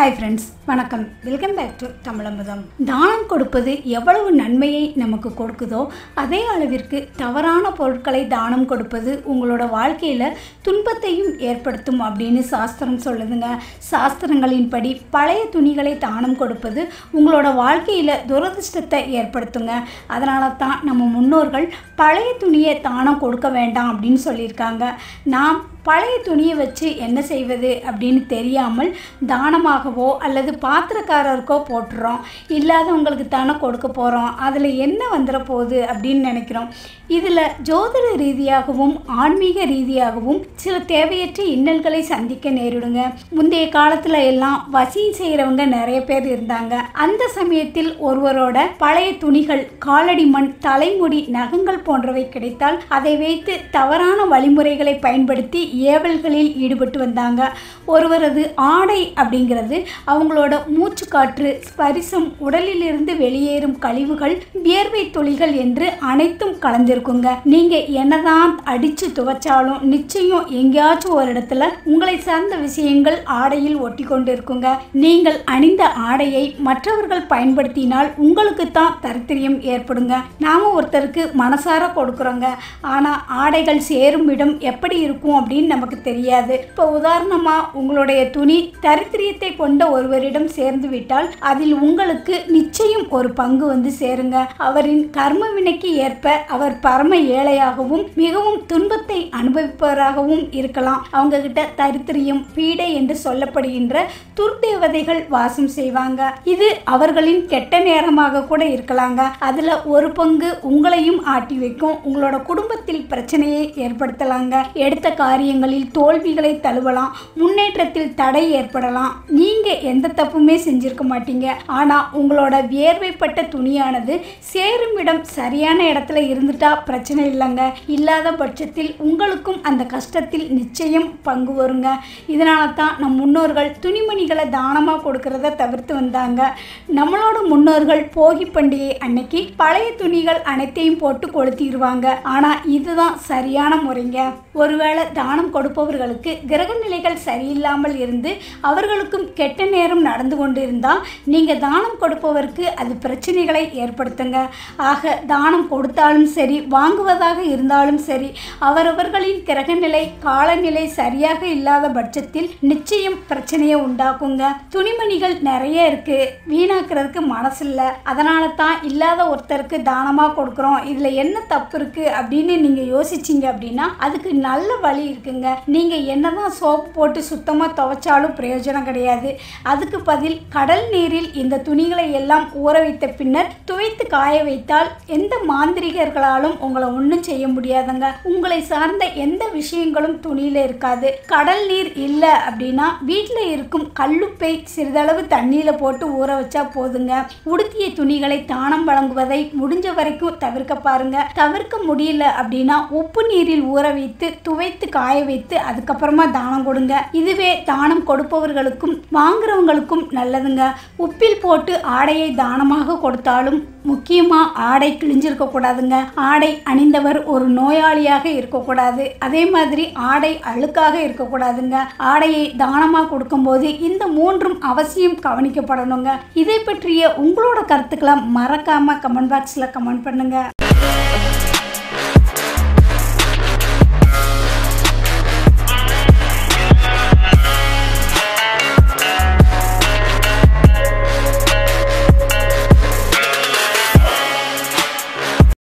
hi friends வணக்கம் welcome back to தமிழம்பதம் தானம் கொடுப்பது எவ்வளவு நன்மையை நமக்கு கொடுக்குதோ அதே அளவிற்கு தவறான பொருட்களை தானம் கொடுப்பது உங்களோட வாழ்க்கையில் துன்பத்தையும் ஏற்படுத்தும் அப்படின்னு சாஸ்திரம் சொல்லுதுங்க சாஸ்திரங்களின்படி பழைய துணிகளை தானம் கொடுப்பது உங்களோட வாழ்க்கையில் துரதிர்ஷ்டத்தை ஏற்படுத்துங்க அதனால தான் நம்ம முன்னோர்கள் பழைய துணியை தானம் கொடுக்க வேண்டாம் அப்படின்னு சொல்லியிருக்காங்க நாம் பழைய துணியை வச்சு என்ன செய்வது அப்படின்னு தெரியாமல் தானமாகவோ அல்லது பாத்திரக்காரருக்கோ போட்டுறோம் இல்லாதவங்களுக்கு தானே கொடுக்க போகிறோம் அதில் என்ன வந்துட போகுது அப்படின்னு நினைக்கிறோம் இதில் ஜோதிட ரீதியாகவும் ஆன்மீக ரீதியாகவும் சில தேவையற்ற இன்னல்களை சந்திக்க நேரிடுங்க முந்தைய காலத்தில் எல்லாம் வசி செய்கிறவங்க நிறைய பேர் இருந்தாங்க அந்த சமயத்தில் ஒருவரோட பழைய துணிகள் காலடி மண் தலைமுடி நகங்கள் போன்றவை கிடைத்தால் அதை வைத்து தவறான வழிமுறைகளை பயன்படுத்தி ஏவல்களில் ஈடுபட்டு வந்தாங்க ஒருவரது ஆடை அப்படிங்கிறது அவங்களோட மூச்சு காற்று ஸ்பரிசம் உடலிலிருந்து வெளியேறும் கழிவுகள் வியர்வை துளிகள் என்று அனைத்தும் கலந்திருக்குங்க நீங்க என்னதான் அடிச்சு துவைச்சாலும் நிச்சயம் எங்கேயாச்சும் ஒரு இடத்துல உங்களை சார்ந்த விஷயங்கள் ஆடையில் ஒட்டி கொண்டு இருக்குங்க நீங்கள் அணிந்த ஆடையை மற்றவர்கள் பயன்படுத்தினால் உங்களுக்கு தான் தரித்திரியம் ஏற்படுங்க நாம ஒருத்தருக்கு மனசார கொடுக்குறோங்க ஆனா ஆடைகள் சேரும் இடம் எப்படி இருக்கும் அப்படின்னு நமக்கு தெரியாது இப்போ உதாரணமா உங்களுடைய துணி தரித்திரியத்தை கொண்ட ஒருவரிடம் சேர்ந்து விட்டால் அதில் உங்களுக்கு நிச்சயம் ஒரு பங்கு வந்து சேருங்க அவரின் கர்ம வினைக்கு ஏற்ப அவர் பரம ஏழையாகவும் மிகவும் துன்பத்தை அனுபவிப்பவராகவும் இருக்கலாம் அவங்க கிட்ட தரித்திரியம் பீடை என்று சொல்லப்படுகின்ற துர்தேவதைகள் வாசம் செய்வாங்க இது அவர்களின் கெட்ட நேரமாக கூட இருக்கலாங்க அதுல ஒரு பங்கு உங்களையும் ஆட்டி வைக்கும் உங்களோட குடும்பத்தில் பிரச்சனையை ஏற்படுத்தலாங்க எடுத்த காரியங்களில் தோல்விகளை தழுவலாம் முன்னேற்றத்தில் தடை ஏற்படலாம் நீங்க எந்த தப்புமே செஞ்சிருக்க மாட்டீங்க ஆனா உங்களோட வியர்வைப்பட்ட துணியானது சேரும் இடம் சரியான இடத்துல இருந்துட்டா பிரச்சனை இல்லைங்க இல்லாத பட்சத்தில் உங்களுக்கும் அந்த கஷ்டத்தில் நிச்சயம் பங்கு வருங்க இதனால தான் நம் முன்னோர்கள் துணிமணிகளை தானமாக கொடுக்கறத தவிர்த்து வந்தாங்க நம்மளோட முன்னோர்கள் போகி பண்டிகை அன்னைக்கு பழைய துணிகள் அனைத்தையும் போட்டு கொளுத்திடுவாங்க ஆனால் இதுதான் சரியான முறைங்க ஒருவேளை தானம் கொடுப்பவர்களுக்கு கிரக நிலைகள் சரியில்லாமல் இருந்து அவர்களுக்கும் கெட்ட நேரம் நடந்து கொண்டு இருந்தால் நீங்கள் தானம் கொடுப்பவருக்கு அது பிரச்சனைகளை ஏற்படுத்துங்க ஆக தானம் கொடுத்தாலும் சரி வாங்குவதாக இருந்தாலும் சரி அவரவர்களின் கிரகநிலை காலநிலை சரியாக இல்லாத பட்சத்தில் நிச்சயம் பிரச்சனையை உண்டாக்குங்க துணிமணிகள் நிறைய இருக்கு வீணாக்குறதுக்கு மனசு இல்லை அதனால தான் இல்லாத ஒருத்தருக்கு தானமாக கொடுக்குறோம் இதில் என்ன தப்பு இருக்கு அப்படின்னு நீங்கள் யோசிச்சீங்க அப்படின்னா அதுக்கு நல்ல வழி இருக்குங்க நீங்கள் என்னதான் சோப்பு போட்டு சுத்தமாக துவைச்சாலும் பிரயோஜனம் கிடையாது அதுக்கு பதில் கடல் நீரில் இந்த துணிகளை எல்லாம் ஊற வைத்த பின்னர் துவைத்து காய வைத்தால் எந்த மாந்திரிகர்களாலும் உங்களை ஒன்றும் செய்ய முடியாதுங்க உங்களை சார்ந்த எந்த விஷயங்களும் துணியில் இருக்காது கடல் நீர் இல்லை அப்படின்னா வீட்டில் இருக்கும் கல்லுப்பை சிறிதளவு தண்ணியில் போட்டு ஊற வச்சா போதுங்க உடுத்திய துணிகளை தானம் வழங்குவதை முடிஞ்ச வரைக்கும் தவிர்க்க பாருங்க தவிர்க்க முடியல அப்படின்னா உப்பு நீரில் ஊற வைத்து துவைத்து காய வைத்து அதுக்கப்புறமா தானம் கொடுங்க இதுவே தானம் கொடுப்பவர்களுக்கும் வாங்குறவங்களுக்கும் நல்லதுங்க உப்பில் போட்டு ஆடையை தானமாக கொடுத்தாலும் முக்கியமாக ஆடை கிழிஞ்சிருக்க கூடாதுங்க ஆடை அணிந்தவர் ஒரு நோயாளியாக இருக்கக்கூடாது அதே மாதிரி ஆடை அழுக்காக இருக்கக்கூடாதுங்க ஆடையை தானமாக கொடுக்கும்போது இந்த மூன்றும் அவசியம் கவனிக்கப்படணுங்க இதை பற்றிய உங்களோட கருத்துக்களை மறக்காம கமெண்ட் பாக்ஸில் கமெண்ட் பண்ணுங்க